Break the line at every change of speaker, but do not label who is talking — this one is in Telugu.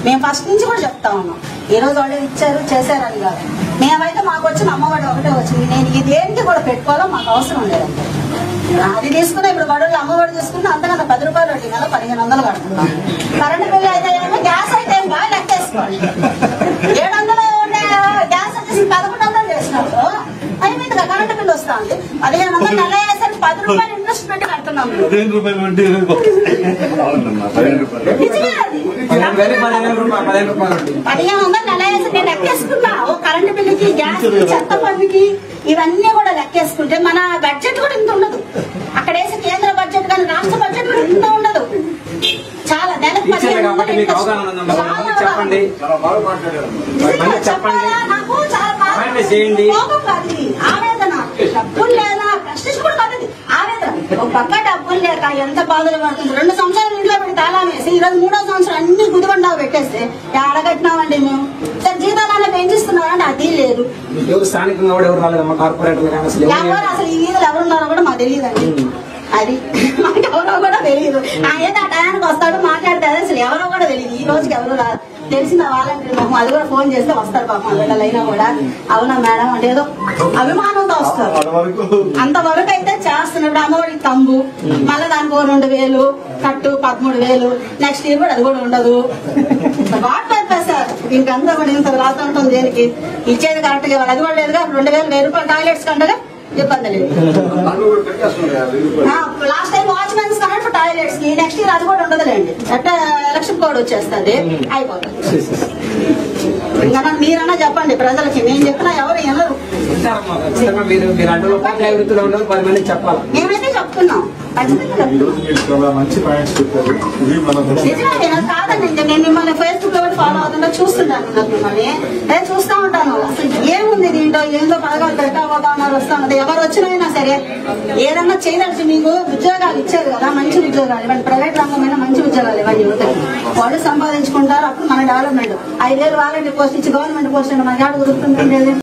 మేము ఫస్ట్ నుంచి కూడా చెప్తా ఉన్నాం ఈ రోజు వాళ్ళు ఇచ్చారు చేశారని కాదు మేమైతే మాకు వచ్చిన అమ్మఒడి ఒకటే వచ్చింది నేను ఇది దేనికి కూడా పెట్టుకోవాలో మాకు అవసరం లేదండి అది తీసుకున్నా ఇప్పుడు బడులు అమ్మఒడి తీసుకున్నా అంతకన్నా పది రూపాయలు వడ్డీ నెల పదిహేను వందలు కడుతున్నాం కరెంట్ బిల్లు అయితే ఏమో గ్యాస్ అయితే ఏం బాగా లెక్కేసుకోండి ఏడు వందలు ఉండే గ్యాస్ వచ్చేసి పదకొండు వందలు చేసినప్పుడు అయిపోయింది కదా కరెంట్ బిల్లు వస్తుంది పదిహేను వందలు నెల వేసరికి పది రూపాయలు ఇంట్రెస్ట్ పెట్టి కడుతున్నాం
పదిహేను రూపాయలు వడ్డీ
అవునమ్మా పదిహేను రూపాయలు
నిజమే అది
పదిహేను వేలు పదిహేను రూపాయలు పదిహేను రూపాయలు ఉంటుంది
పదిహేను వందలు నెల వేసి నేను లెక్కేసుకున్నా ఓ కరెంటు బిల్లుకి గ్యాస్ చెత్త పన్నుకి ఇవన్నీ కూడా లెక్కేసుకుంటే మన బడ్జెట్ కూడా ఇంత ఉండదు అక్కడ వేసే కేంద్ర బడ్జెట్ కానీ రాష్ట్ర బడ్జెట్ కూడా ఇంత ఉండదు చాలా నెలకు
టీచర్లు
పదిహేను
కాబట్టి మీకు అవగాహన ఉందమ్మా కొంతమంది చెప్పండి
చాలా బాగా మాట్లాడారు
నిజంగా
మంచిగా చెప్పండి.
చెప్పాలా? నాకు చాలా బాధ.
అవేర్నెస్ చేయండి.
కోపం కాదు ఇది. ఆవేదన డబ్బులు లేదా ప్రశ్నించి కూడా కాదు ఇది. ఆవేదన ఒక పక్క డబ్బులు లేక ఎంత బాధలు పడుతుంది రెండు సంవత్సరాలు ఇంట్లో పెట్టి తాళం వేసి ఈ రోజు మూడో సంవత్సరం అన్ని గుదిబండా పెట్టేస్తే ఆడగట్టినామండి మేము సరే జీతాలన్నా పెంచిస్తున్నారండి అది లేదు
ఎవరు స్థానికంగా కూడా ఎవరు రాలేదమ్మా కార్పొరేటర్లు కానీ అసలు ఎవరు
ఎవరు అసలు ఈ వీధులు ఎవరున్నారో కూడా మాకు తెలియదండి అది మాకు ఎవరో కూడా తెలియదు ఆయన ఆ టయానికి వస్తాడు మాట్లాడతాడు అసలు ఎవరో కూడా తెలియదు ఈ రోజుకి ఎవరు రాదు తెలిసిన వాలంటీర్ మొహం అది కూడా ఫోన్ చేస్తే వస్తారు పాపం వీళ్ళైనా కూడా అవునా మేడం అంటే ఏదో అభిమానంతో వస్తారు
అంతవరకు
అంతవరకు అయితే చేస్తున్నాడు అమ్మఒడి తంబు మళ్ళీ దానికి ఓ రెండు వేలు కట్టు పదమూడు వేలు నెక్స్ట్ ఇయర్ కూడా అది కూడా ఉండదు వాట్ పర్పస్ సార్ ఇంకంతా కూడా ఇంత రాస్తా ఉంటుంది దేనికి ఇచ్చేది కరెక్ట్ గా ఇవ్వాలి. అది కూడా లేదుగా రెండు వేలు వెయ్యి రూపాయలు టాయిలెట్స్ కంటగా ఇబ్బంది లేదు
దాంట్లో కూడా పెట్టేస్తున్నారు యాభై రూపాయలు
last time watchmens correct toilets కి నెక్స్ట్ ఇయర్ అది కూడా ఉండదులేండి అట్ట ఎలక్షన్ కోడ్ వచ్చేస్తుంది అయిపోతుంది ఇంకా మీరన్నా చెప్పండి ప్రజలకి నేను చెప్పినా ఎవరు వినరు
ఇస్తారమ్మా ఖచ్చితంగా మీరు మీరు అంటే ఉపాధ్యాయ వృత్తిలో ఉండదు పది మందికి చెప్పాలి
మేమైతే చెప్తున్నాం ఖచ్చితంగా
ఈ రోజు మీరు చాలా మంచి పాయింట్స్ చెప్పారు ఇది మన
నిజమే నేను కాదండి ఇంకా నేను మిమ్మల్ని ఫేస్బుక్ లో కూడా ఫాలో అవుతుంటా చూస్తుంటాను నాకు మిమ్మల్ని నేను చూస్తా ఉంటాను అసలు ఏముంది దీంట్లో ఏందో పథకాలు పెట్టా పోతా ఉన్నారు వస్తా ఉన్నది ఎవరు వచ్చినా సరే ఏదన్నా చేయదలిసి మీకు ఉద్యోగాలు ఇచ్చారు కదా మంచి ఉద్యోగాలు ఇవ్వండి ప్రైవేట్ రంగమైన మంచి ఉద్యోగాలు ఇవ్వండి యువతకి వాళ్ళు సంపాదించుకుంటారు అప్పుడు మన డెవలప్మెంట్ ఐదేళ్ళు వాలంటీ పోస్ట్ ఇచ్చి గవర్నమెంట్ పోస్ట్ మనకి ఆడ కుదురుతుంది